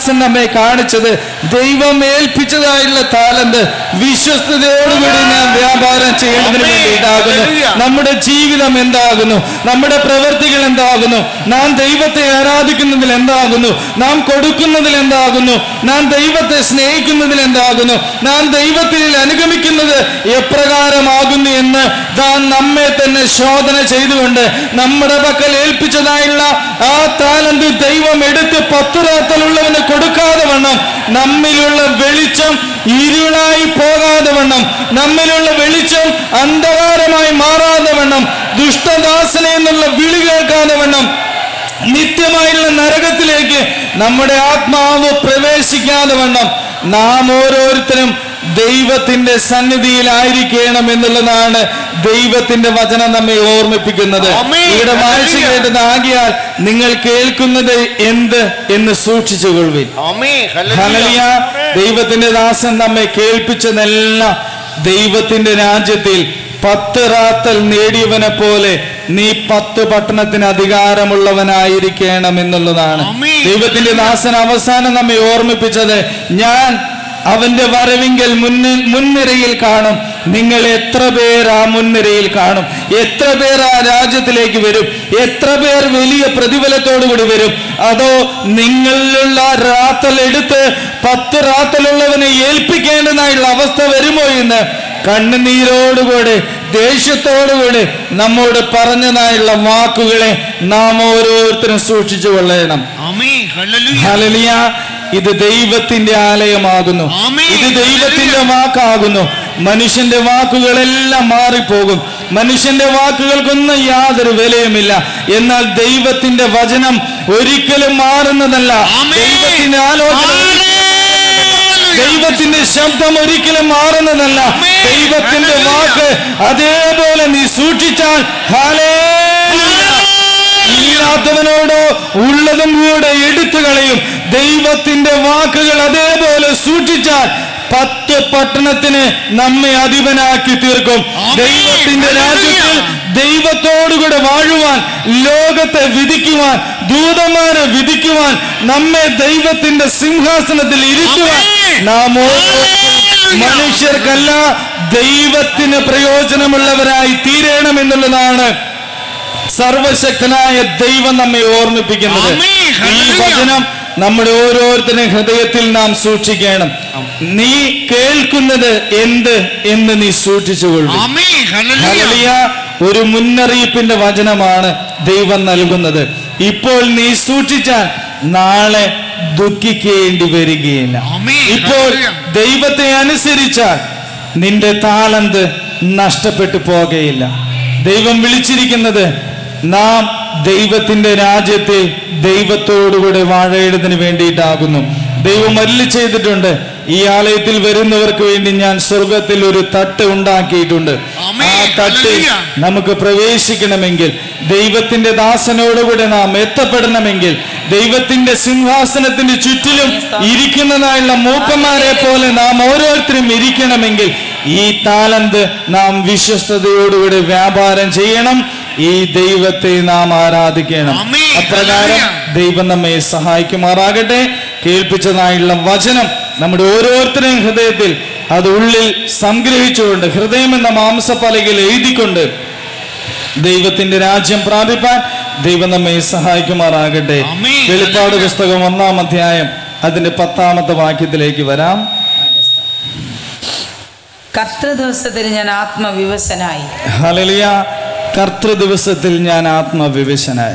ദാസൻ നമ്മെ കാണിച്ചത് ദൈവം ഏൽപ്പിച്ചതായുള്ള താലന്ത് വിശ്വസ്തയോടുകൂടി നാം വ്യാപാരം ചെയ്യേണ്ടതിന് ആമേൻ. വേണ്ടിയിട്ടാകുന്നു ഹല്ലേലൂയ. നമ്മുടെ ജീവിതം എന്താകുന്നു നമ്മുടെ പ്രവൃത്തികൾ എന്താകുന്നു നാം ദൈവത്തെ ആരാധിക്കുന്നതിൽ എന്താകുന്നു നാം കൊടുക്കുന്നതിൽ എന്താകുന്നു നാം ദൈവത്തെ സ്നേഹിക്കുന്നതിൽ എന്താകുന്നു നാം ദൈവത്തിൽ അനുഗമിക്കുന്നത് എപ്രകാരമാകുന്നു എന്ന് താൻ നമ്മെ തന്നെ ശോധന ചെയ്തുകൊണ്ട് നമ്മുടെ പക്കൽ ഏൽപ്പിച്ചതായുള്ള ആ താലന്ത് ദൈവം എടുത്ത് പത്തുറാത്തലുള്ളവന് കൊടുക്കാതെ വണ്ണം നമ്മിലുള്ള വെളിച്ചം ഇരുളായി പോകാതെ വണ്ണം നമ്മിലുള്ള വെളിച്ചം അന്ധകാരമായി മാറാതെ വണ്ണം ദുഷ്ടദാസനെ എന്നുള്ള വിളി കേൾക്കാതെ വണ്ണം നിത്യമായുള്ള നരകത്തിലേക്ക് നമ്മുടെ ആത്മാവ് പ്രവേശിക്കാതെ വണ്ണം നാം ഓരോരുത്തരും ദൈവത്തിന്റെ സന്നിധിയിലായിരിക്കണം എന്നുള്ളതാണ് ദൈവത്തിന്റെ വചനം നമ്മെ ഓർമ്മിപ്പിക്കുന്നത് ആമേൻ. ഇവിടെ വായിച്ചു ഹല്ലേലൂയ. കേട്ടത് ആകിയാൽ നിങ്ങൾ കേൾക്കുന്നത് എന്ത് എന്ന് സൂക്ഷിച്ചുകൊള്ളുവിൻ ആമേൻ ഹല്ലേലൂയ. ഹല്ലേലൂയ ദൈവത്തിന്റെ ദാസൻ നമ്മെ കേൾപ്പിച്ചതെല്ലാം ദൈവത്തിന്റെ രാജ്യത്തിൽ പത്ത് റാത്തൽ നേടിയവനെ പോലെ നീ പത്ത് പട്ടണത്തിന് അധികാരമുള്ളവനായിരിക്കണം എന്നുള്ളതാണ് ആമേൻ. ദൈവത്തിന്റെ ദാസൻ അവസാനം നമ്മെ ഓർമ്മിപ്പിച്ചത് ഞാൻ അവന്റെ വരവിങ്കൽ മുന്നിൽ മുൻനിരയിൽ കാണും നിങ്ങൾ എത്ര പേർ ആ മുൻനിരയിൽ കാണും എത്ര പേർ ആ രാജ്യത്തിലേക്ക് വരും എത്ര പേർ വലിയ പ്രതിഫലത്തോടു കൂടി വരും അതോ നിങ്ങളിലുള്ള റാത്തൽ എടുത്ത് പത്ത് റാത്തലുള്ളവനെ ഏൽപ്പിക്കേണ്ടതായുള്ള അവസ്ഥ വരുമോ എന്ന് കണ്ണുനീരോടുകൂടി ദേഷ്യത്തോടുകൂടി നമ്മോട് പറഞ്ഞതായുള്ള വാക്കുകളെ നാം ഓരോരുത്തരും സൂക്ഷിച്ചു കൊള്ളണം ആമേൻ ഹല്ലേലൂയ ഹല്ലേലൂയ ഇത് ദൈവത്തിന്റെ ആലയമാകുന്നു ആമേൻ. ഇത് ദൈവത്തിന്റെ വാക്കാകുന്നു മനുഷ്യന്റെ വാക്കുകളെല്ലാം മാറിപ്പോകും മനുഷ്യന്റെ വാക്കുകൾക്കൊന്നും യാതൊരു വിലയുമില്ല എന്നാൽ ദൈവത്തിന്റെ വചനം ഒരിക്കലും മാറുന്നതല്ല ആമേൻ. ദൈവത്തിന്റെ ആലോചന ഹല്ലേലൂയ. ദൈവത്തിന്റെ ശബ്ദം ഒരിക്കലും മാറുന്നതല്ല ആമേൻ. ദൈവത്തിന്റെ ഹല്ലേലൂയ. വാക്ക് അതേപോലെ നീ സൂക്ഷിച്ചാൽ ഹല്ലേലൂയ. ഇല്ലാത്തവനോടോ ഉള്ളതും കൂടെ എടുത്തു കളയും ദൈവത്തിന്റെ വാക്കുകൾ അതേപോലെ സൂക്ഷിച്ചാൽ പത്ത് പട്ടണത്തിന് നമ്മെ അധിപനാക്കി തീർക്കും ആമേൻ. ദൈവത്തിന്റെ ഹല്ലേലൂയ. രാജ്യത്തിൽ ദൈവത്തോടുകൂടെ വാഴുവാൻ ലോകത്തെ വിധിക്കുവാൻ ദൂതന്മാരെ വിധിക്കുവാൻ നമ്മെ ദൈവത്തിന്റെ സിംഹാസനത്തിൽ ഇരുത്തുവാൻ ആമേൻ. നാം ഓരോരുത്തരും ഹല്ലേലൂയ. മനുഷ്യർക്കല്ല ദൈവത്തിന് പ്രയോജനമുള്ളവരായി തീരണമെന്നുള്ളതാണ് സർവശക്തനായ ദൈവം നമ്മെ ഓർമ്മിപ്പിക്കുന്നത് ആമേൻ. ഈ ഹല്ലേലൂയ. വചനം നമ്മുടെ ഓരോരുത്തരും ഹൃദയത്തിൽ നാം സൂക്ഷിക്കണം നീ കേൾക്കുന്നത് എന്ത് എന്ന് നീ സൂക്ഷിച്ചുകൊള്ളു ആമേൻ ഹല്ലേലൂയ ഹല്ലേലൂയ. ഒരു മുന്നറിയിപ്പിന്റെ വചനമാണ് ദൈവം നൽകുന്നത് ഇപ്പോൾ നീ സൂക്ഷിച്ചാൽ നാളെ ദുഃഖിക്കേണ്ടി വരികയില്ല ആമേൻ. ഇപ്പോൾ ഹല്ലേലൂയ. ദൈവത്തെ അനുസരിച്ചാൽ നിന്റെ താലന്ത് നഷ്ടപ്പെട്ടു പോകുകയില്ല ദൈവം വിളിച്ചിരിക്കുന്നത് നാം ദൈവത്തിന്റെ രാജ്യത്തിൽ ദൈവത്തോടുകൂടെ വാഴേണ്ടതിന് വേണ്ടിയിട്ടാകുന്നു ദൈവം അല്ലി ചെയ്തിട്ടുണ്ട് ഈ ആലയത്തിൽ വരുന്നവർക്ക് വേണ്ടി ഞാൻ സ്വർഗത്തിൽ ഒരു തട്ട് ഉണ്ടാക്കിയിട്ടുണ്ട് ആമേൻ. ആ തട്ടിൽ ഹല്ലേലൂയ. നമുക്ക് പ്രവേശിക്കണമെങ്കിൽ ദൈവത്തിന്റെ ദാസനോടുകൂടെ നാം എത്തപ്പെടണമെങ്കിൽ ദൈവത്തിന്റെ സിംഹാസനത്തിന്റെ ചുറ്റിലും ഇരിക്കുന്നതായുള്ള മൂപ്പന്മാരെ പോലെ നാം ഓരോരുത്തരും ഇരിക്കണമെങ്കിൽ ഈ താലന്ത് നാം വിശ്വസ്തയോടുകൂടി വ്യാപാരം ചെയ്യണം ഈ ദൈവത്തെ നാം ആരാധിക്കണം ആമേൻ. അപ്രകാരം ഹല്ലേലൂയ. ദൈവം നമ്മെ സഹായിക്കുമാറാകട്ടെ കേൾപ്പിച്ചതായുള്ള വചനം നമ്മുടെ ഓരോരുത്തരുടെയും ഹൃദയത്തിൽ അത് ഉള്ളിൽ സംഗ്രഹിച്ചുകൊണ്ട് ഹൃദയം എന്ന മാംസപ്പലകയിൽ എഴുതിക്കൊണ്ട് ദൈവത്തിന്റെ രാജ്യം പ്രാപിപ്പാൻ ദൈവം നമ്മെ സഹായിക്കുമാറാകട്ടെ ആമേൻ. വെളിപ്പാട് ഹല്ലേലൂയ. പുസ്തകം ഒന്നാം അധ്യായം അതിന്റെ പത്താമത്തെ വാക്യത്തിലേക്ക് വരാം കർത്തൃദിവസത്തിൽ ഞാൻ ആത്മവിവശനായി ഹലലിയ കർത്തൃ ദിവസത്തിൽ ഞാൻ ആത്മവിവശനായി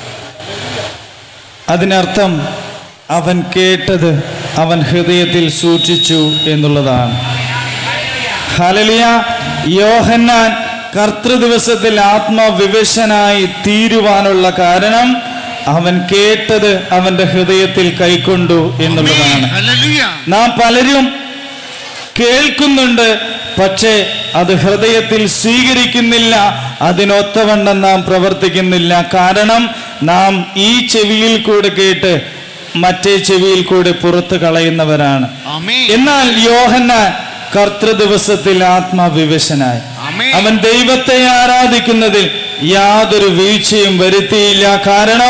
അതിനർത്ഥം അവൻ കേട്ടത് അവൻ ഹൃദയത്തിൽ സൂക്ഷിച്ചു എന്നുള്ളതാണ് ഹലലിയ യോഹന്നാൻ കർത്തൃ ദിവസത്തിൽ ആത്മവിവശനായി തീരുവാനുള്ള കാരണം അവൻ കേട്ടത് അവന്റെ ഹൃദയത്തിൽ കൈക്കൊണ്ടു എന്നുള്ളതാണ് ഹല്ലേലൂയ നാം പലരും കേൾക്കുന്നുണ്ട് പക്ഷേ അത് ഹൃദയത്തിൽ സ്വീകരിക്കുന്നില്ല അതിനൊത്തവണ്ണം നാം പ്രവർത്തിക്കുന്നില്ല കാരണം നാം ഈ ചെവിയിൽ കൂടെ കേട്ട് മറ്റേ ചെവിയിൽ കൂടെ പുറത്തു കളയുന്നവരാണ് ആമേൻ എന്നാൽ യോഹന്നാൻ കർത്തൃ ദിവസത്തിൽ ആത്മാവിവശനായി ആമേൻ. അവൻ ദൈവത്തെ ആരാധിക്കുന്നതിൽ യാതൊരു വീഴ്ചയും വരുത്തിയില്ല കാരണം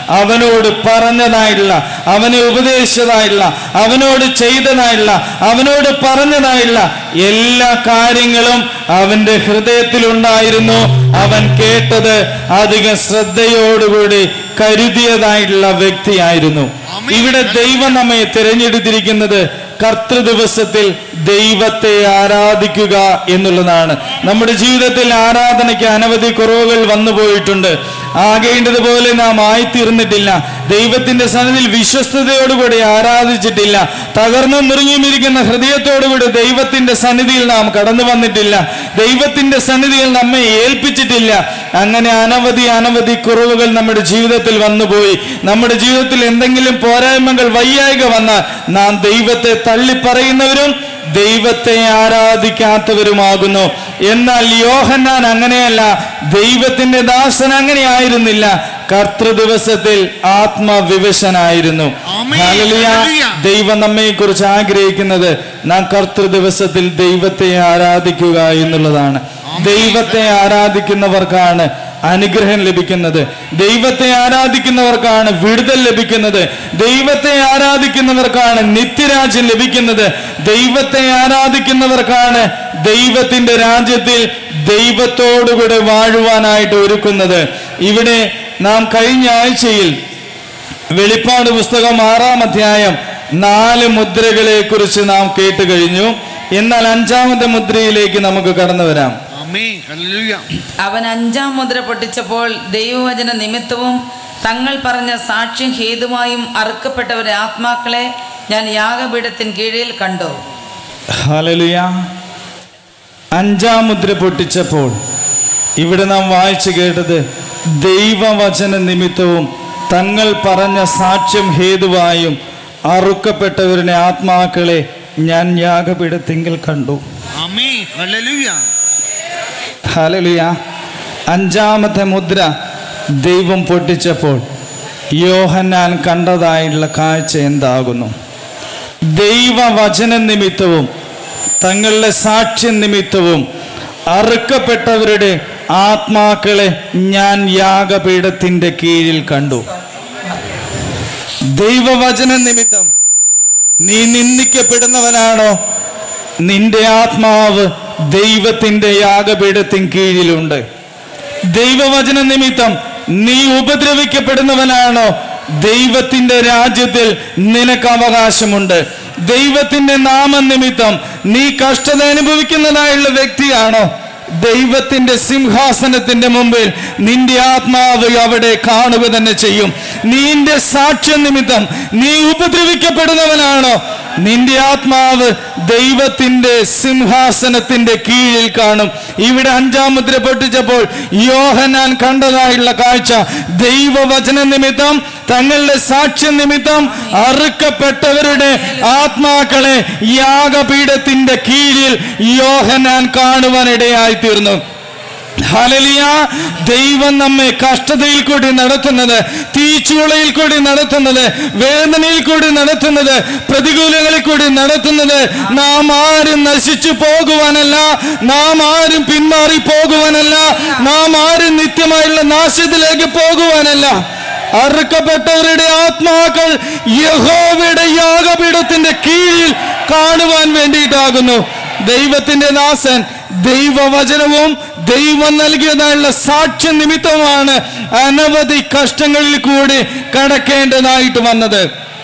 അവനോട് പറഞ്ഞതായിട്ടുള്ള അവനെ ഉപദേശിച്ചതായിട്ടുള്ള അവനോട് ചെയ്തതായിട്ടുള്ള അവനോട് പറഞ്ഞതായിട്ടുള്ള എല്ലാ കാര്യങ്ങളും അവന്റെ ഹൃദയത്തിലുണ്ടായിരുന്നു അവൻ കേട്ടത് അധികം ശ്രദ്ധയോടുകൂടി കരുതിയതായിട്ടുള്ള വ്യക്തിയായിരുന്നു ഇവിടെ ദൈവം നമ്മെ തിരഞ്ഞെടുത്തിരിക്കുന്നത് കർത്തൃ ദിവസത്തിൽ ദൈവത്തെ ആരാധിക്കുക എന്നുള്ളതാണ് നമ്മുടെ ജീവിതത്തിൽ ആരാധനയ്ക്ക് അനവധി കുറവുകൾ വന്നു പോയിട്ടുണ്ട് ആകേണ്ടതുപോലെ നാം ആയിത്തീർന്നിട്ടില്ല ദൈവത്തിന്റെ സന്നിധിയിൽ വിശ്വസ്തയോടുകൂടി ആരാധിച്ചിട്ടില്ല തകർന്നു മുറിഞ്ഞുമിരിക്കുന്ന ഹൃദയത്തോടുകൂടി ദൈവത്തിന്റെ സന്നിധിയിൽ നാം കടന്നു വന്നിട്ടില്ല ദൈവത്തിന്റെ സന്നിധിയിൽ നമ്മെ ഏൽപ്പിച്ചിട്ടില്ല അങ്ങനെ അനവധി അനവധി കുറവുകൾ നമ്മുടെ ജീവിതത്തിൽ വന്നുപോയി നമ്മുടെ ജീവിതത്തിൽ എന്തെങ്കിലും പോരായ്മകൾ വയ്യായിക വന്നാൽ നാം ദൈവത്തെ തള്ളിപ്പറയുന്നവരും ദൈവത്തെ ആരാധിക്കാത്തവരുമാകുന്നു എന്നാൽ യോഹന്നാൻ അങ്ങനെയല്ല ദൈവത്തിന്റെ ദാസൻ അങ്ങനെ ആയിരുന്നില്ല കർത്തൃ ദിവസത്തിൽ ആത്മവിവശനായിരുന്നു ആമേൻ. ഹല്ലേലൂയ. ഹല്ലേലൂയ. ദൈവം നമ്മെ കുറിച്ച് ആഗ്രഹിക്കുന്നത് നാം കർത്തൃ ദിവസത്തിൽ ദൈവത്തെ ആരാധിക്കുക എന്നുള്ളതാണ് ദൈവത്തെ ആരാധിക്കുന്നവർക്കാണ് അനുഗ്രഹം ലഭിക്കുന്നത് ദൈവത്തെ ആരാധിക്കുന്നവർക്കാണ് വിടുതൽ ലഭിക്കുന്നത് ദൈവത്തെ ആരാധിക്കുന്നവർക്കാണ് നിത്യരാജ്യം ലഭിക്കുന്നത് ദൈവത്തെ ആരാധിക്കുന്നവർക്കാണ് ദൈവത്തിന്റെ രാജ്യത്തിൽ ദൈവത്തോടുകൂടെ വാഴുവാനായിട്ട് ഒരുക്കുന്നത് ഇവിടെ നാം കഴിഞ്ഞ ആഴ്ചയിൽ വെളിപ്പാട് പുസ്തകം ആറാം അധ്യായം നാല് മുദ്രകളെ കുറിച്ച് നാം കേട്ട് കഴിഞ്ഞു എന്നാൽ അഞ്ചാമത്തെ മുദ്രയിലേക്ക് നമുക്ക് കടന്നു വരാം ആമേൻ ഹല്ലേലൂയ അവൻ അഞ്ചാം മുദ്ര പൊട്ടിച്ചപ്പോൾ ദൈവവചന നിമിത്തവും തങ്ങൾ പറഞ്ഞ സാക്ഷ്യം ഹേതുവായും അറുക്കപ്പെട്ടവരെ ആത്മാക്കളെ ഞാൻ യാഗപീഠത്തിന് കീഴിൽ കണ്ടു ഹല്ലേലൂയ അഞ്ചാം മുദ്ര പൊട്ടിച്ചപ്പോൾ ഇവിടെ നാം വായിച്ചു കേട്ടത് ദൈവവചന നിമിത്തവും തങ്ങൾ പറഞ്ഞ സാക്ഷ്യം ഹേതുവായും അറുക്കപ്പെട്ടവരുടെ ആത്മാക്കളെ ഞാൻ യാഗപീഠത്തിങ്കിൽ കണ്ടു ആമേൻ ഹല്ലേലൂയ ഹല്ലേലൂയ അഞ്ചാമത്തെ മുദ്ര ദൈവം പൊട്ടിച്ചപ്പോൾ യോഹന്നാൻ കണ്ടതായിട്ടുള്ള കാഴ്ച എന്താകുന്നു ദൈവവചന നിമിത്തവും തങ്ങളുടെ സാക്ഷ്യ നിമിത്തവും അറുക്കപ്പെട്ടവരുടെ ആത്മാക്കളെ ഞാൻ യാഗപീഠത്തിന്റെ കീഴിൽ കണ്ടു ദൈവവചന നിമിത്തം നീ നിന്ദിക്കപ്പെടുന്നവനാണോ നിന്റെ ആത്മാവ് ദൈവത്തിന്റെ യാഗപീഠത്തിൻ കീഴിലുണ്ട് ദൈവവചന നിമിത്തം നീ ഉപദ്രവിക്കപ്പെടുന്നവനാണോ ദൈവത്തിന്റെ രാജ്യത്തിൽ നിനക്ക് അവകാശമുണ്ട് ദൈവത്തിന്റെ നാമനിമിത്തം നീ കഷ്ടത അനുഭവിക്കുന്നതായുള്ള വ്യക്തിയാണോ ദൈവത്തിന്റെ സിംഹാസനത്തിന്റെ മുമ്പിൽ നിന്റെ ആത്മാവ് അവിടെ കാണുക തന്നെ ചെയ്യും നിന്റെ സാക്ഷ്യ നിമിത്തം നീ ഉപദ്രവിക്കപ്പെടുന്നവനാണോ നിന്റെ ആത്മാവ് ദൈവത്തിന്റെ സിംഹാസനത്തിന്റെ കീഴിൽ കാണും ഇവിടെ അഞ്ചാം മുദ്ര പൊട്ടിച്ചപ്പോൾ യോഹനാൻ കണ്ടതായുള്ള കാഴ്ച ദൈവവചന നിമിത്തം തങ്ങളുടെ സാക്ഷ്യ നിമിത്തം അറുക്കപ്പെട്ടവരുടെ ആത്മാക്കളെ യാഗപീഠത്തിന്റെ കീഴിൽ യോഹനാൻ കാണുവാനിടയായി തീർന്നു ഹലലിയ ദൈവം നമ്മെ കഷ്ടതയിൽ കൂടി നടത്തുന്നത് തീച്ചൂളയിൽ കൂടി നടത്തുന്നത് വേദനയിൽ കൂടി നടത്തുന്നത് പ്രതികൂലങ്ങളിൽ കൂടി നടത്തുന്നത് നാം ആരും നശിച്ചു പോകുവാനല്ല നാം ആരും പിന്മാറി പോകുവാനല്ല നാം ആരും നിത്യമായുള്ള നാശത്തിലേക്ക് പോകുവാനല്ല അറുക്കപ്പെട്ടവരുടെ ആത്മാക്കൾ യഹോവയുടെ യാഗപീഠത്തിന്റെ കീഴിൽ കാണുവാൻ വേണ്ടിയിട്ടാകുന്നു ദൈവത്തിന്റെ ദാസൻ ദൈവവചനവും ദൈവം നൽകിയതായുള്ള സാക്ഷ്യ നിമിത്തമാണ് അനവധി കഷ്ടങ്ങളിൽ കൂടി കടക്കേണ്ടതായിട്ട് വന്നത്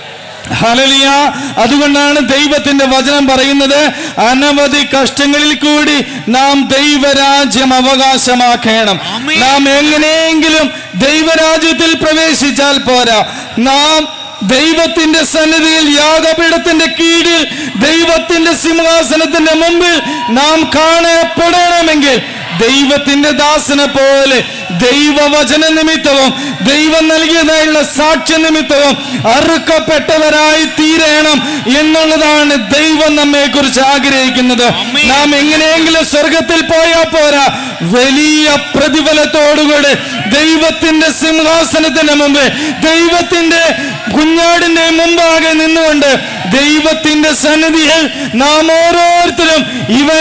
ഹലലിയ അതുകൊണ്ടാണ് ദൈവത്തിന്റെ വചനം പറയുന്നത് അനവധി കഷ്ടങ്ങളിൽ കൂടി നാം ദൈവരാജ്യം അവകാശമാക്കണം ആമേൻ. നാം എങ്ങനെയെങ്കിലും ദൈവരാജ്യത്തിൽ പ്രവേശിച്ചാൽ പോരാ നാം ദൈവത്തിന്റെ സന്നിധിയിൽ യാഗപീഠത്തിന്റെ കീഴിൽ ദൈവത്തിന്റെ സിംഹാസനത്തിന്റെ മുമ്പിൽ നാം കാണപ്പെടണമെങ്കിൽ ദൈവത്തിന്റെ ദാസനെ പോലെ ദൈവവചന നിമിത്തവും ദൈവം നൽകിയതായുള്ള സാക്ഷ്യ നിമിത്തവും അറുക്കപ്പെട്ടവരായി തീരണം എന്നുള്ളതാണ് ദൈവം നമ്മെ കുറിച്ച് ആഗ്രഹിക്കുന്നത് ആമേൻ. നാം എങ്ങനെയെങ്കിലും സ്വർഗത്തിൽ പോയാൽ പോരാ വലിയ പ്രതിഫലത്തോടുകൂടി ദൈവത്തിന്റെ സിംഹാസനത്തിന് മുമ്പ് ദൈവത്തിന്റെ കുഞ്ഞാടിന്റെ മുമ്പാകെ നിന്നുകൊണ്ട് ദൈവത്തിന്റെ സന്നിധിയിൽ നാം ഓരോരുത്തരും ഇവൻ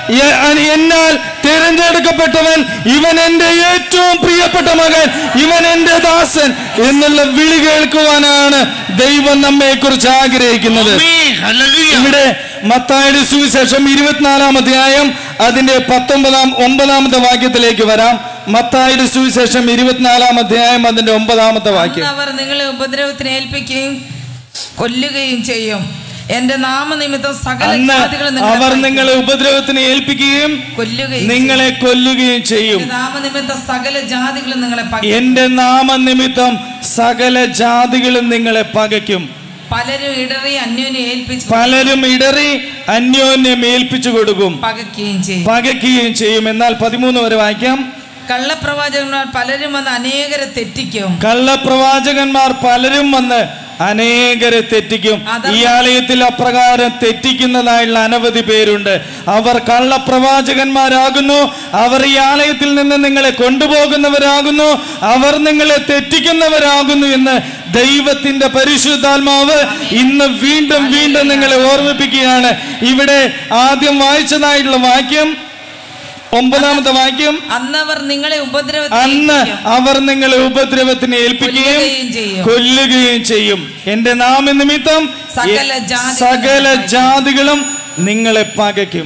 എ- അ- എന്നാൽ തിരഞ്ഞെടുക്കപ്പെട്ടവൻ ഇവൻ എൻ്റെ ഏറ്റവും പ്രിയപ്പെട്ട മകൻ ഇവൻ എൻ്റെ ദാസൻ എന്നുള്ള വിളി കേൾക്കുവാനാണ് ദൈവം നമ്മെ കുറിച്ച് ആഗ്രഹിക്കുന്നത് Amen. Hallelujah. ഇവിടെ മത്തായുടെ സുവിശേഷം ഇരുപത്തിനാലാം അധ്യായം അതിന്റെ പത്തൊമ്പതാം ഒമ്പതാമത്തെ വാക്യത്തിലേക്ക് വരാം മത്തായുടെ സുവിശേഷം ഇരുപത്തിനാലാം അധ്യായം അതിന്റെ ഒമ്പതാമത്തെ വാക്യം അന്ന് അവർ നിങ്ങളെ ഉപദ്രവത്തിന് ഏൽപ്പിക്കുകയും കൊല്ലുകയും ചെയ്യും എന്റെ നാമനിമിത്തം സകല അന്ന് ജാതികളും നിങ്ങളെ അവർ പകയ്ക്കും. നിങ്ങളെ ഉപദ്രവത്തിന് ഏൽപ്പിക്കുകയും കൊല്ലുകയും നിങ്ങളെ കൊല്ലുകയും ചെയ്യും ചെയ്യും. എന്റെ നാമനിമിത്തം സകല ജാതികളും നിങ്ങളെ പകയ്ക്കും. എന്റെ നാമനിമിത്തം സകല ജാതികളും നിങ്ങളെ പകയ്ക്കും പലരും ഇടറി അന്യോന്യം ഏൽപ്പിച്ച് പലരും ഇടറി അന്യോന്യം ഏൽപ്പിച്ചു കൊടുക്കും പകയ്ക്കുകയും ചെയ്യും പകയ്ക്കുകയും ചെയ്യും എന്നാൽ പതിമൂന്ന് വരെ വായിക്കാം കള്ളപ്രവാചകന്മാർ പലരും വന്ന് അനേകരെ തെറ്റിക്കും കള്ളപ്രവാചകന്മാർ പലരും വന്ന് അനേകരെ തെറ്റിക്കും അധർമ്മ- ഈ ആലയത്തിൽ അപ്രകാരം തെറ്റിക്കുന്നതായുള്ള അനവധി പേരുണ്ട് അവർ കള്ളപ്രവാചകന്മാരാകുന്നു അവർ ഈ ആലയത്തിൽ നിന്ന് നിങ്ങളെ കൊണ്ടുപോകുന്നവരാകുന്നു അവർ നിങ്ങളെ തെറ്റിക്കുന്നവരാകുന്നു എന്ന് ദൈവത്തിന്റെ പരിശുദ്ധാത്മാവ് ഇന്ന് വീണ്ടും വീണ്ടും നിങ്ങളെ ഓർമ്മിപ്പിക്കുകയാണ് ഇവിടെ ആദ്യം വായിച്ചതായിട്ടുള്ള വാക്യം ഒമ്പതാമത്തെ വാക്യം അന്നവർ നിങ്ങളെ ഉപദ്രവത്തിന് അന്ന് ഏൽപ്പിക്കും. അവർ നിങ്ങളെ ഉപദ്രവത്തിന് ഏൽപ്പിക്കുകയും കൊല്ലുകയും ചെയ്യും. കൊല്ലുകയും ചെയ്യും എന്റെ നാമനിമിത്തം സകല എ- ജാതികളും സകല നിങ്ങളെ ജാതികളും നിങ്ങളെ പകയ്ക്കും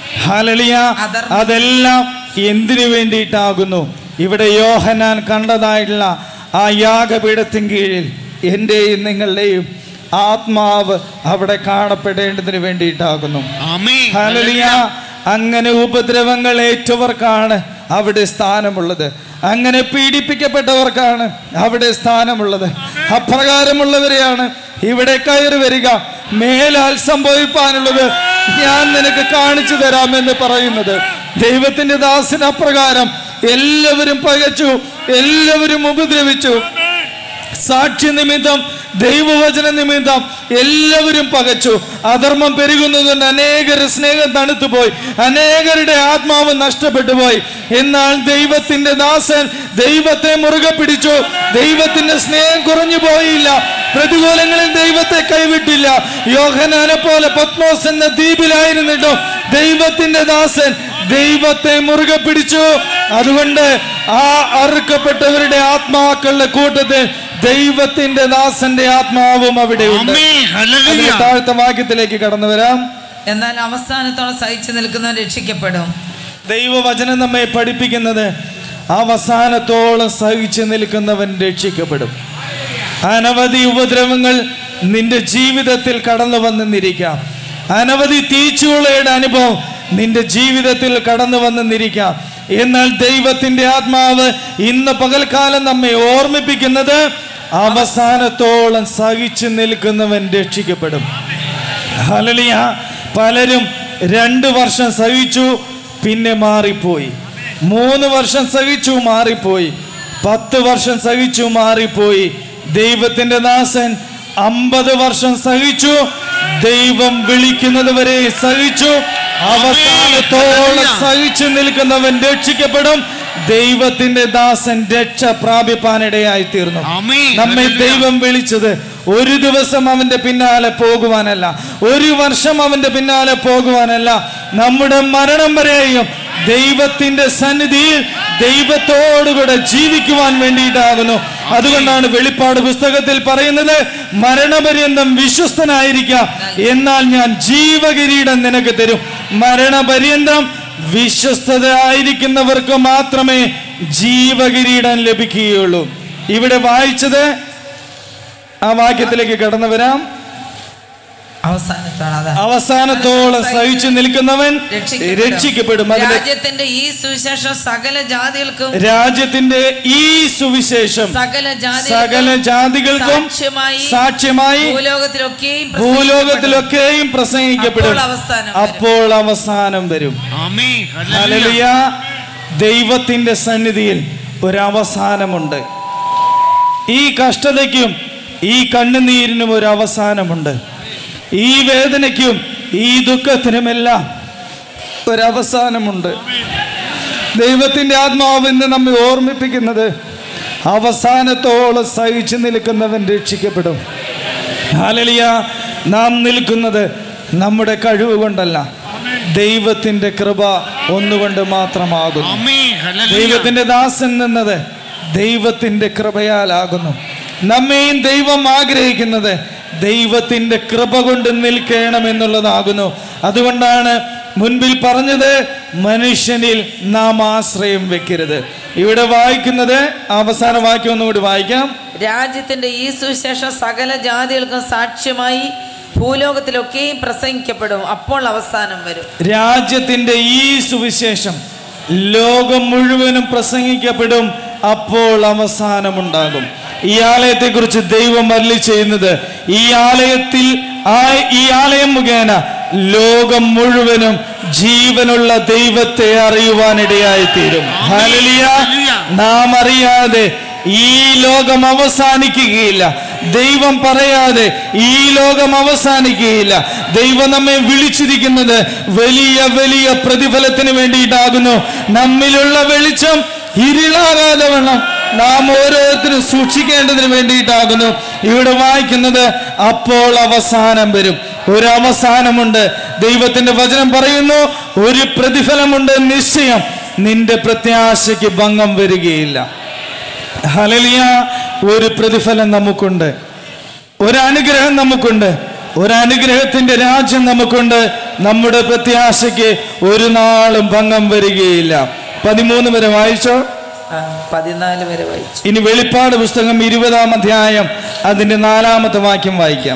ഹലളിയ അധർമ്മം. അതെല്ലാം എന്തിനു വേണ്ടിയിട്ടാകുന്നു ഇവിടെ യോഹനാൻ കണ്ടതായിട്ടുള്ള ആ യാഗപീഠത്തിൻ കീഴിൽ എൻ്റെയും നിങ്ങളുടെയും ആത്മാവ് അവിടെ കാണപ്പെടേണ്ടതിന് വേണ്ടിയിട്ടാകുന്നു Amen. ഹല്ലേലൂയ. അങ്ങനെ ഉപദ്രവങ്ങൾ ഏറ്റവർക്കാണ് അവിടെ സ്ഥാനമുള്ളത് അങ്ങനെ പീഡിപ്പിക്കപ്പെട്ടവർക്കാണ് അവിടെ സ്ഥാനമുള്ളത് അപ്രകാരമുള്ളവരെയാണ് ഇവിടെ കയറി വരിക മേലാൽ സംഭവിപ്പാനുള്ളത് ഞാൻ നിനക്ക് കാണിച്ചു തരാമെന്ന് പറയുന്നത് ദൈവത്തിന്റെ ദാസന് അപ്രകാരം എല്ലാവരും പകച്ചു എല്ലാവരും ഉപദ്രവിച്ചു സാക്ഷി നിമിത്തം ദൈവവചന നിമിത്തം എല്ലാവരും പകച്ചു അധർമ്മം പെരുകുന്നതുകൊണ്ട് അനേകരുടെ സ്നേഹം തണുത്തുപോയി അനേകരുടെ ആത്മാവ് നഷ്ടപ്പെട്ടു പോയി എന്നാൽ ദൈവത്തിന്റെ ദാസൻ ദൈവത്തെ മുറുകെ പിടിച്ചു ദൈവത്തിന്റെ സ്നേഹം കുറഞ്ഞു പോയില്ല പ്രതികൂലങ്ങളിൽ ദൈവത്തെ കൈവിട്ടില്ല യോഹനാനെ പോലെ പത്മോസ് എന്ന ദ്വീപിലായിരുന്നിട്ടും ദൈവത്തിന്റെ ദാസൻ ദൈവത്തെ മുറുകെ പിടിച്ചു അതുകൊണ്ട് ആ അറുക്കപ്പെട്ടവരുടെ ആത്മാക്കളുടെ കൂട്ടത്തിൽ ദൈവത്തിന്റെ ദാസന്റെ ആത്മാവും അവിടെയുണ്ട് Amen. അതിന്റെ Hallelujah. താഴ്ത്ത വാക്യത്തിലേക്ക് കടന്നു വരാം എന്നാൽ അവസാനത്തോളം സഹിച്ചു നിൽക്കുന്നവർ രക്ഷിക്കപ്പെടും ദൈവവചനം നമ്മെ പഠിപ്പിക്കുന്നത് അവസാനത്തോളം സഹിച്ചു നിൽക്കുന്നവൻ രക്ഷിക്കപ്പെടും അനവധി ഉപദ്രവങ്ങൾ നിന്റെ ജീവിതത്തിൽ കടന്നു വന്നെന്നിരിക്കാം അനവധി തീച്ചുളയുടെ അനുഭവം നിന്റെ ജീവിതത്തിൽ കടന്നു വന്നെന്നിരിക്കാം എന്നാൽ ദൈവത്തിന്റെ ആത്മാവ് ഇന്ന് പകൽക്കാലം നമ്മെ ഓർമ്മിപ്പിക്കുന്നത് അവസാനത്തോളം സഹിച്ചു നിൽക്കുന്നവൻ രക്ഷിക്കപ്പെടും ഹലലിയ പലരും രണ്ട് വർഷം സഹിച്ചു പിന്നെ മാറിപ്പോയി മൂന്ന് വർഷം സഹിച്ചു മാറിപ്പോയി പത്ത് വർഷം സഹിച്ചു മാറിപ്പോയി ദൈവത്തിന്റെ ദാസൻ അമ്പത് വർഷം സഹിച്ചു ദൈവം വിളിക്കുന്നത് വരെ സഹിച്ചു അവസാനത്തോളം സഹിച്ചു നിൽക്കുന്നവൻ രക്ഷിക്കപ്പെടും ദൈവത്തിന്റെ ദാസൻ രക്ഷ പ്രാപിപ്പാനിടയായി തീർന്നു Amen. നമ്മെ Hallelujah. ദൈവം വിളിച്ചത് ഒരു ദിവസം അവന്റെ പിന്നാലെ പോകുവാനല്ല ഒരു വർഷം അവന്റെ പിന്നാലെ പോകുവാനല്ല നമ്മുടെ മരണം വരെയും ദൈവത്തിന്റെ സന്നിധിയിൽ ദൈവത്തോടുകൂടെ ജീവിക്കുവാൻ വേണ്ടിയിട്ടാകുന്നു അതുകൊണ്ടാണ് വെളിപ്പാട് പുസ്തകത്തിൽ പറയുന്നത് മരണപര്യന്തം വിശ്വസ്തനായിരിക്കാം എന്നാൽ ഞാൻ ജീവകിരീടം നിനക്ക് തരും മരണപര്യന്തം വിശ്വസ്തത ആയിരിക്കുന്നവർക്ക് മാത്രമേ ജീവകിരീടം ലഭിക്കുകയുള്ളൂ ഇവിടെ വായിച്ചത് ആ വാക്യത്തിലേക്ക് കടന്നു വരാം അവസാനത്തോളം അതാ അവസാനത്തോളം സഹിച്ചു നിൽക്കുന്നവൻ രക്ഷിക്കപ്പെടും അതിലെ രാജ്യത്തിന്റെ ഈ സുവിശേഷം സകല ജാതികൾക്കും രാജ്യത്തിന്റെ ഈ സുവിശേഷം സകല സകല ജാതികൾക്കും ജാതികൾക്കും സാക്ഷ്യമായി സാക്ഷ്യമായി ഭൂലോകത്തിലൊക്കെയും ഭൂലോകത്തിലൊക്കെയും പ്രസംഗിക്കപ്പെടും അപ്പോൾ അവസാനം വരും. അപ്പോൾ അവസാനം വരും Amen. Hallelujah. ഹല്ലേലൂയ ദൈവത്തിന്റെ സന്നിധിയിൽ ഒരവസാനമുണ്ട് ഈ കഷ്ടതയ്ക്കും ഈ കണ്ണുനീരിനും ഒരു അവസാനമുണ്ട് ഈ വേദനയ്ക്കും ഈ ദുഃഖത്തിനുമെല്ലാം ഒരവസാനമുണ്ട് ദൈവത്തിന്റെ ആത്മാവ് ഇന്ന് നമ്മെ ഓർമ്മിപ്പിക്കുന്നത് അവസാനത്തോളം സഹിച്ചു നിൽക്കുന്നവൻ രക്ഷിക്കപ്പെടും ഹാലലിയ നാം നിൽക്കുന്നത് നമ്മുടെ കഴിവ് കൊണ്ടല്ല ദൈവത്തിന്റെ കൃപ ഒന്നുകൊണ്ട് മാത്രമാകുന്നു ആമേൻ ഹല്ലേലൂയ ദൈവത്തിന്റെ ദാസൻ നിന്നത് ദൈവത്തിന്റെ കൃപയാലാകുന്നു നമ്മെയും ദൈവം ആഗ്രഹിക്കുന്നത് ദൈവത്തിന്റെ കൃപ കൊണ്ട് നിൽക്കണം എന്നുള്ളതാകുന്നു അതുകൊണ്ടാണ് മുൻപിൽ പറഞ്ഞത് മനുഷ്യനിൽ നാം ആശ്രയം വെക്കരുത് ഇവിടെ വായിക്കുന്നത് അവസാന വാക്യം ഒന്നുകൂടി വായിക്കാം രാജ്യത്തിന്റെ ഈ സുവിശേഷം സകല ജാതികൾക്കും സാക്ഷ്യമായി ഭൂലോകത്തിലൊക്കെയും പ്രസംഗിക്കപ്പെടും അപ്പോൾ അവസാനം വരും രാജ്യത്തിന്റെ ഈ സുവിശേഷം ലോകം മുഴുവനും പ്രസംഗിക്കപ്പെടും അപ്പോൾ അവസാനമുണ്ടാകും ഈ ആലയത്തെക്കുറിച്ച് ദൈവം അല്ലി ചെയ്യുന്നത് ഈ ആലയത്തിൽ ആ- ഈ ആലയം മുഖേന ലോകം മുഴുവനും ജീവനുള്ള ദൈവത്തെ അറിയുവാനിടയായി തീരും ഹല്ലേലൂയ. നാം അറിയാതെ ഈ ലോകം അവസാനിക്കുകയില്ല ദൈവം പറയാതെ ഈ ലോകം അവസാനിക്കുകയില്ല ദൈവം നമ്മെ വിളിച്ചിരിക്കുന്നത് വലിയ വലിയ പ്രതിഫലത്തിന് വേണ്ടിയിട്ടാകുന്നു നമ്മിലുള്ള വെളിച്ചം ഇരുളാകാതെ വേണം നാം ഓരോരുത്തരും സൂക്ഷിക്കേണ്ടതിന് വേണ്ടിയിട്ടാകുന്നു ഇവിടെ വായിക്കുന്നത് അപ്പോൾ അവസാനം വരും ഒരു അവസാനമുണ്ട് ദൈവത്തിന്റെ വചനം പറയുന്നു ഒരു പ്രതിഫലമുണ്ട് നിശ്ചയം നിന്റെ പ്രത്യാശയ്ക്ക് ഭംഗം വരികയില്ല ഹലലിയ ഒരു പ്രതിഫലം നമുക്കുണ്ട് ഒരു അനുഗ്രഹം നമുക്കുണ്ട് ഒരു അനുഗ്രഹത്തിന്റെ രാജ്യം നമുക്കുണ്ട് നമ്മുടെ പ്രത്യാശയ്ക്ക് ഒരു നാളും ഭംഗം വരികയില്ല പതിമൂന്ന് വരെ വായിച്ചോ ആ, പതിനാല് വരെ വായിച്ചു ഇനി വെളിപ്പാട് പുസ്തകം ഇരുപതാം അധ്യായം അതിന്റെ നാലാമത്തെ വാക്യം വായിക്കാം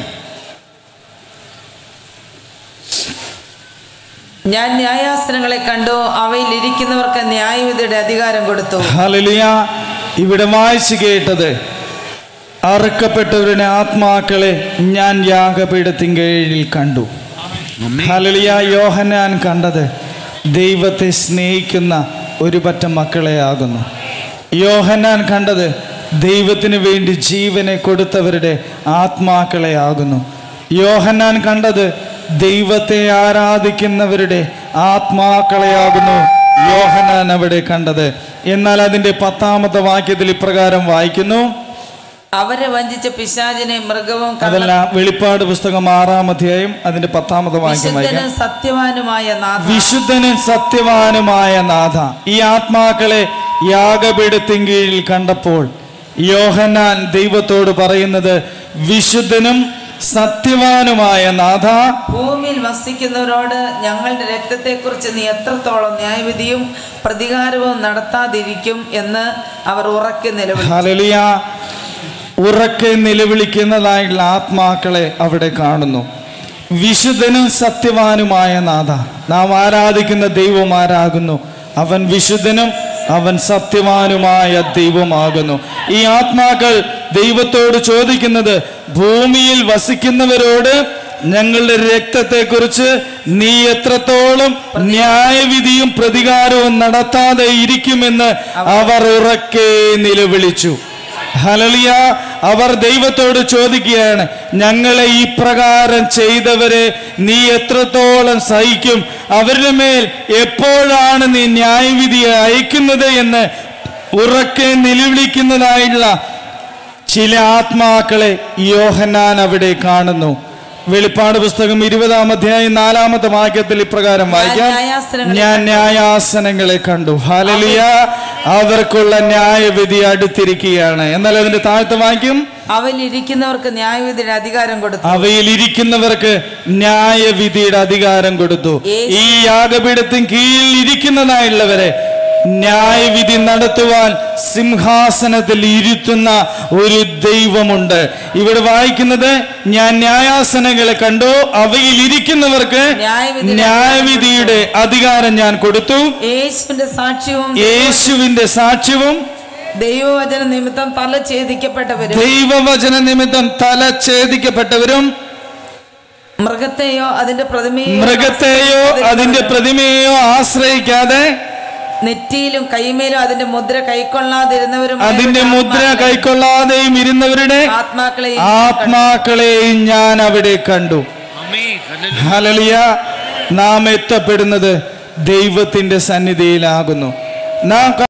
ഞാൻ ന്യായാസനങ്ങളെ കണ്ടു അവയിൽ ഇരിക്കുന്നവർക്ക് ന്യായവിധിയുടെ അധികാരം കൊടുത്തു ഹലലിയ ഇവിടെ വായിച്ചു കേട്ടത് അറുക്കപ്പെട്ടവരുടെ ആത്മാക്കളെ ഞാൻ യാഗപീഠത്തിൻ കണ്ടു ആമേൻ ഹലലിയ യോഹനാൻ കണ്ടത് ദൈവത്തെ സ്നേഹിക്കുന്ന ഒരു പറ്റം മക്കളെ ആകുന്നു യോഹനാൻ കണ്ടത് ദൈവത്തിന് വേണ്ടി ജീവനെ കൊടുത്തവരുടെ ആത്മാക്കളെ ആകുന്നു യോഹന്നാൻ കണ്ടത് ദൈവത്തെ ആരാധിക്കുന്നവരുടെ ആത്മാക്കളെയാകുന്നു യോഹനാൻ അവിടെ കണ്ടത് എന്നാൽ അതിന്റെ പത്താമത്തെ വാക്യത്തിൽ ഇപ്രകാരം വായിക്കുന്നു അവരെ വഞ്ചിച്ച പിശാചിനെ മൃഗവും കള്ള- അതല്ല വെളിപ്പാട് പുസ്തകം ആറാം അധ്യായം അതിന്റെ പത്താമത്തെ വാക്യം വായിക്കാം വിശുദ്ധനും സത്യവാനുമായ നാഥ വിശുദ്ധനും സത്യവാനുമായ നാഥ ഈ ആത്മാക്കളെ യാഗപീഠത്തിൻ കീഴിൽ കണ്ടപ്പോൾ യോഹന്നാൻ ദൈവത്തോട് പറയുന്നത് വിശുദ്ധനും സത്യവാനുമായ നാഥ ഭൂമിയിൽ വസിക്കുന്നവരോട് ഞങ്ങളുടെ രക്തത്തെക്കുറിച്ച് നീ എത്രത്തോളം ന്യായവിധിയും പ്രതികാരവും നടത്താതിരിക്കും എന്ന് അവർ ഉറക്കെ നിലവിളി ഹലലിയ ഉറക്കെ നിലവിളിക്കുന്നതായുള്ള ആത്മാക്കളെ അവിടെ കാണുന്നു വിശുദ്ധനും സത്യവാനുമായ നാഥ നാം ആരാധിക്കുന്ന ദൈവം ആരാകുന്നു അവൻ വിശുദ്ധനും അവൻ സത്യവാനുമായ ദൈവമാകുന്നു ഈ ആത്മാക്കൾ ദൈവത്തോട് ചോദിക്കുന്നത് ഭൂമിയിൽ വസിക്കുന്നവരോട് ഞങ്ങളുടെ രക്തത്തെക്കുറിച്ച് നീ എത്രത്തോളം ന്യായവിധിയും പ്രതികാരവും നടത്താതെ ഇരിക്കുമെന്ന് അവർ ഉറക്കെ നിലവിളിച്ചു ഹലലിയ അവർ ദൈവത്തോട് ചോദിക്കുകയാണ് ഞങ്ങളെ ഈ പ്രകാരം ചെയ്തവരെ നീ എത്രത്തോളം സഹിക്കും അവരുടെ മേൽ എപ്പോഴാണ് നീ ന്യായവിധി അയക്കുന്നത് എന്ന് ഉറക്കെ നിലവിളിക്കുന്നതായുള്ള ചില ആത്മാക്കളെ യോഹന്നാൻ അവിടെ കാണുന്നു വെളിപ്പാട് പുസ്തകം ഇരുപതാം അധ്യായം നാലാമത്തെ വാക്യത്തിൽ ഇപ്രകാരം വായിക്കാം ന്യായാസനങ്ങളെ ഞാൻ ന്യായാസനങ്ങളെ കണ്ടു ഹാലലിയ അവർക്കുള്ള ന്യായവിധി അടുത്തിരിക്കുകയാണ് എന്നാൽ അതിന്റെ താഴത്തെ വാക്യം അവയിൽ ഇരിക്കുന്നവർക്ക് ന്യായവിധിയുടെ അധികാരം കൊടുത്തു അവയിൽ ഇരിക്കുന്നവർക്ക് ന്യായവിധിയുടെ അധികാരം കൊടുത്തു യേശു- ഈ യാഗപീഠത്തിന് കീഴിൽ ഇരിക്കുന്നതായുള്ളവരെ ന്യായവിധി നടത്തുവാൻ സിംഹാസനത്തിൽ ഇരുത്തുന്ന ഒരു ദൈവമുണ്ട് ഇവിടെ വായിക്കുന്നത് ഞാൻ ന്യായാസനങ്ങളെ കണ്ടു അവയിൽ ഇരിക്കുന്നവർക്ക് ന്യായവിധിയുടെ ന്യായവിധിയുടെ അധികാരം ഞാൻ കൊടുത്തു യേശുവിന്റെ സാക്ഷ്യവും യേശുവിന്റെ സാക്ഷ്യവും ദൈവവചന നിമിത്തം തല ഛേദിക്കപ്പെട്ടവരും ദൈവവചന നിമിത്തം തല ഛേദിക്കപ്പെട്ടവരും മൃഗത്തെയോ അതിന്റെ പ്രതിമയോ മൃഗത്തെയോ അതിന്റെ പ്രതിമയെയോ ആശ്രയിക്കാതെ നെറ്റിയിലും കൈമേലും അതിന്റെ മുദ്ര കൈക്കൊള്ളാതിരുന്നവരും അതിന്റെ മുദ്ര കൈക്കൊള്ളാതെയും ഇരുന്നവരുടെ ആത്മാക്കളെ ആത്മാക്കളെയും ഞാൻ അവിടെ കണ്ടു ആമേൻ ഹല്ലേലൂയ ഹലലിയ നാം എത്തപ്പെടുന്നത് ദൈവത്തിന്റെ സന്നിധിയിലാകുന്നു നാം